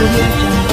audio jungle.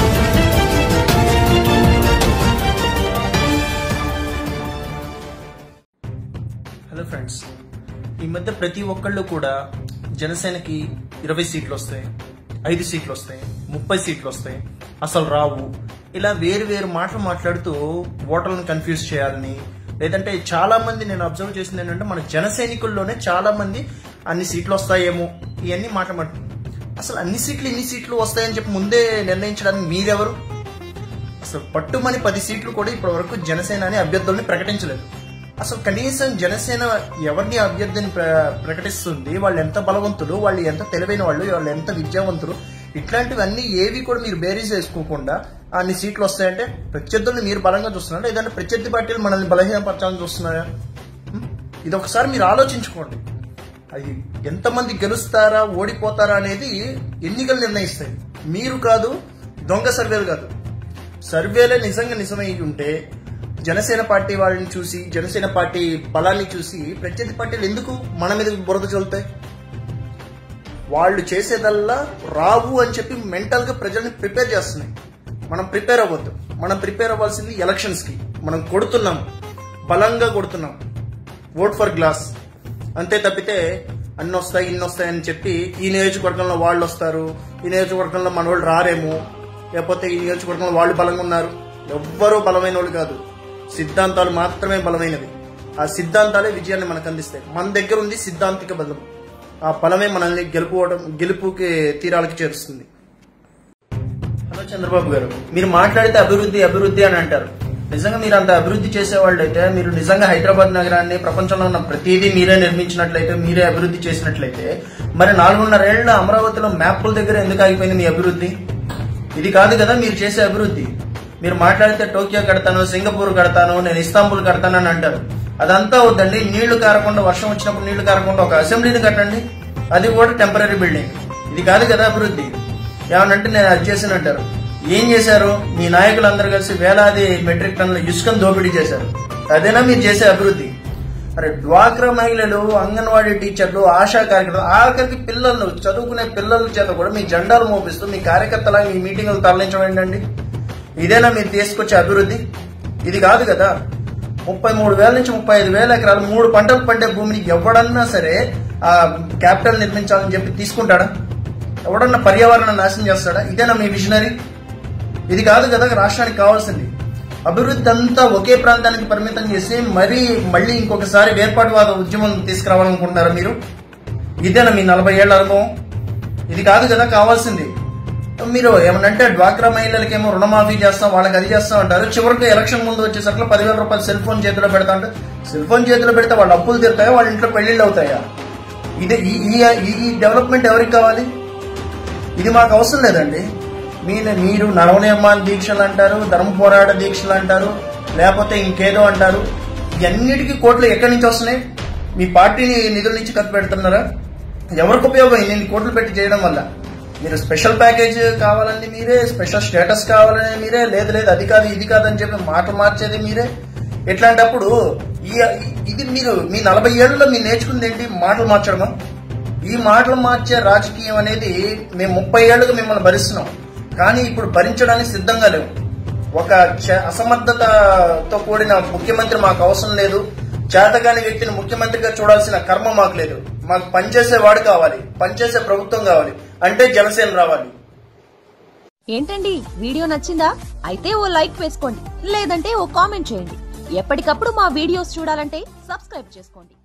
Hello friends ఈ మధ్య ప్రతి ఒక్కళ్ళు కూడా జనసేనకి ఇరవై సీట్లు వస్తాయి ఐదు సీట్లు వస్తాయి ముప్పై సీట్లు వస్తాయి అసలు రావు ఇలా వేరు వేరు మాటలు మాట్లాడుతూ ఓటర్లను కన్ఫ్యూజ్ చేయాలని లేదంటే చాలా మంది నేను అబ్జర్వ్ చేసింది ఏంటంటే మన జన సైనికుల్లోనే చాలా మంది అన్ని సీట్లు వస్తాయేమో ఇవన్నీ మాట్లాడుతున్నారు అసలు అన్ని సీట్లు ఇన్ని సీట్లు వస్తాయని చెప్పి ముందే నిర్ణయించడానికి మీరెవరు అసలు పట్టుమని పది సీట్లు కూడా ఇప్పటి వరకు జనసేన అనే అభ్యర్థుల్ని ప్రకటించలేదు అసలు కనీసం జనసేన ఎవరిని అభ్యర్థిని ప్ర- ప్రకటిస్తుంది వాళ్ళు ఎంత బలవంతులు వాళ్ళు ఎంత తెలివైన వాళ్ళు వాళ్ళు ఎంత విద్యావంతులు ఇట్లాంటివన్నీ ఏవి కూడా మీరు బేరీజ్ వేసుకోకుండా అన్ని సీట్లు వస్తాయంటే ప్రత్యర్థుల్ని మీరు బలంగా చూస్తున్నారా లేదంటే ప్రత్యర్థి పార్టీలు మనల్ని బలహీనపరచాలని చూస్తున్నారా హ్మ్? ఇది ఒకసారి మీరు ఆలోచించుకోండి అది ఎంతమంది గెలుస్తారా ఓడిపోతారా అనేది ఎన్నికలు నిర్ణయిస్తాయి మీరు కాదు దొంగ సర్వేలు కాదు సర్వేలే నిజంగా నిజమై ఉంటే జనసేన పార్టీ వాళ్ళని చూసి జనసేన పార్టీ బలాన్ని చూసి ప్రత్యర్థి పార్టీలు ఎందుకు మన మీద బురద చల్లుతాయి వాళ్ళు చేసేదల్లా రావు అని చెప్పి మెంటల్ గా ప్రజల్ని ప్రిపేర్ చేస్తున్నాయి మనం ప్రిపేర్ అవ్వద్దు మనం ప్రిపేర్ అవ్వాల్సింది ఎలక్షన్స్ కి మనం కొడుతున్నాం బలంగా కొడుతున్నాం ఓట్ ఫర్ గ్లాస్ అంతే తప్పితే అన్ని వస్తాయి ఇన్ని వస్తాయి అని చెప్పి ఈ నియోజకవర్గంలో వాళ్ళు వస్తారు ఈ నియోజకవర్గంలో మన వాళ్ళు రారేమో లేకపోతే ఈ నియోజకవర్గంలో వాళ్ళు బలంగా ఉన్నారు ఎవ్వరూ బలమైన వాళ్ళు కాదు సిద్ధాంతాలు మాత్రమే బలమైనవి ఆ సిద్ధాంతాలే విజయాన్ని మనకు అందిస్తాయి మన దగ్గర ఉంది సిద్ధాంతిక బలం ఆ బలమే మనల్ని గెలుపుకోవడం గెలుపుకి తీరాలకి చేరుస్తుంది హలో చంద్రబాబు గారు మీరు మాట్లాడితే అభివృద్ధి అభివృద్ధి అని అంటారు నిజంగా మీరు అంత అభివృద్ధి చేసేవాళ్ళైతే మీరు నిజంగా హైదరాబాద్ నగరాన్ని ప్రపంచంలో ఉన్న ప్రతిదీ మీరే నిర్మించినట్లయితే మీరే అభివృద్ధి చేసినట్లయితే మరి నాలుగున్నరేళ్ల అమరావతిలో మ్యాప్ల దగ్గర ఎందుకు ఆగిపోయింది మీ అభివృద్ధి ఇది కాదు కదా మీరు చేసే అభివృద్ధి మీరు మాట్లాడితే టోక్యో కడతాను సింగపూర్ కడతాను నేను ఇస్తాంబుల్ కడతాను అని అంటారు అదంతా వద్దండి నీళ్లు కారకుండా వర్షం వచ్చినప్పుడు నీళ్లు కారకుండా ఒక అసెంబ్లీని కట్టండి అది కూడా టెంపరీ బిల్డింగ్ ఇది కాదు కదా అభివృద్ధి ఏమనంటే నేను అది చేసిన అంటారు ఏం చేశారు మీ నాయకులందరూ కలిసి వేలాది మెట్రిక్ టన్నుల ఇసుకను దోపిడీ చేశారు అదేనా మీరు చేసే అభివృద్ధి అరే డ్వాక్రా మహిళలు అంగన్వాడీ టీచర్లు ఆశా కార్యకర్తలు ఆఖరికి పిల్లలు చదువుకునే పిల్లల చేత కూడా మీ జెండాలు మోపిస్తూ మీ కార్యకర్తలా మీ మీటింగులు తరలించడం ఏంటండి ఇదేనా మీరు తీసుకొచ్చే అభివృద్ధి ఇది కాదు కదా ముప్పై మూడు వేల నుంచి ముప్పై ఐదు వేల ఎకరాలు మూడు పంటలు పండే భూమిని ఎవడన్నా సరే ఆ క్యాపిటల్ నిర్మించాలని చెప్పి తీసుకుంటాడా ఎవడన్నా పర్యావరణ నాశనం చేస్తాడా ఇదేనా మీ విజనరీ ఇది కాదు కదా రాష్ట్రానికి కావాల్సింది అభివృద్ధి అంతా ఒకే ప్రాంతానికి పరిమితం చేసి మరీ మళ్ళీ ఇంకొకసారి వేర్పాటువాద ఉద్యమం తీసుకురావాలనుకుంటున్నారా మీరు ఇదేనా మీ నలభై ఏళ్ల అనుభవం ఇది కాదు కదా కావాల్సింది మీరు ఏమనంటే డ్వాక్రా మహిళలకేమో రుణమాఫీ చేస్తాం వాళ్ళకి అది చేస్తాం అంటారు చివరికి ఎలక్షన్ ముందు వచ్చేసరికి పదివేల రూపాయలు సెల్ ఫోన్ చేతిలో పెడతా అంటే సెల్ ఫోన్ చేతిలో పెడితే వాళ్ళ అప్పులు తీరుతాయా వాళ్ళ ఇంట్లో పెళ్లిళ్ళు అవుతాయా ఇది ఈ ఈ- ఈ డెవలప్మెంట్ ఎవరికి కావాలి ఇది మాకు అవసరం లేదండి మీరు మీరు నరవనిర్మాణ దీక్షలు అంటారు ధర్మ పోరాట దీక్షలు అంటారు లేకపోతే ఇంకేదో అంటారు ఇవన్నిటికీ కోట్లు ఎక్కడి నుంచి వస్తున్నాయి మీ పార్టీని నిధుల నుంచి ఖర్చు పెడుతున్నారా ఎవరికి ఉపయోగం ఇన్ని కోట్లు పెట్టి చేయడం వల్ల మీరు స్పెషల్ ప్యాకేజ్ కావాలని మీరే స్పెషల్ స్టేటస్ కావాలని మీరే లేదు లేదు అది కాదు ఇది కాదు అని చెప్పి మాట మార్చేది మీరే ఇట్లాంటప్పుడు ఈ ఇది మీరు మీ నలభై ఏళ్ళలో మీరు నేర్చుకుంది ఏంటి మాటలు మార్చడమా ఈ మాటలు మార్చే రాజకీయం అనేది మేము ముప్పై ఏళ్ళుగా మిమ్మల్ని భరిస్తున్నాం కానీ ఇప్పుడు భరించడానికి సిద్ధంగా లేవు ఒక చ- అసమర్థతతో కూడిన ముఖ్యమంత్రి మాకు అవసరం లేదు చేతగాని వ్యక్తిని ముఖ్యమంత్రిగా చూడాల్సిన కర్మ మాకు లేదు మాకు పనిచేసే వాడు కావాలి పనిచేసే ప్రభుత్వం కావాలి అంటే జనసేన రావాలి ఏంటండి వీడియో నచ్చిందా అయితే ఓ లైక్ వేసుకోండి లేదంటే ఓ కామెంట్ చేయండి ఎప్పటికప్పుడు మా వీడియోస్ చూడాలంటే సబ్స్క్రైబ్ చేసుకోండి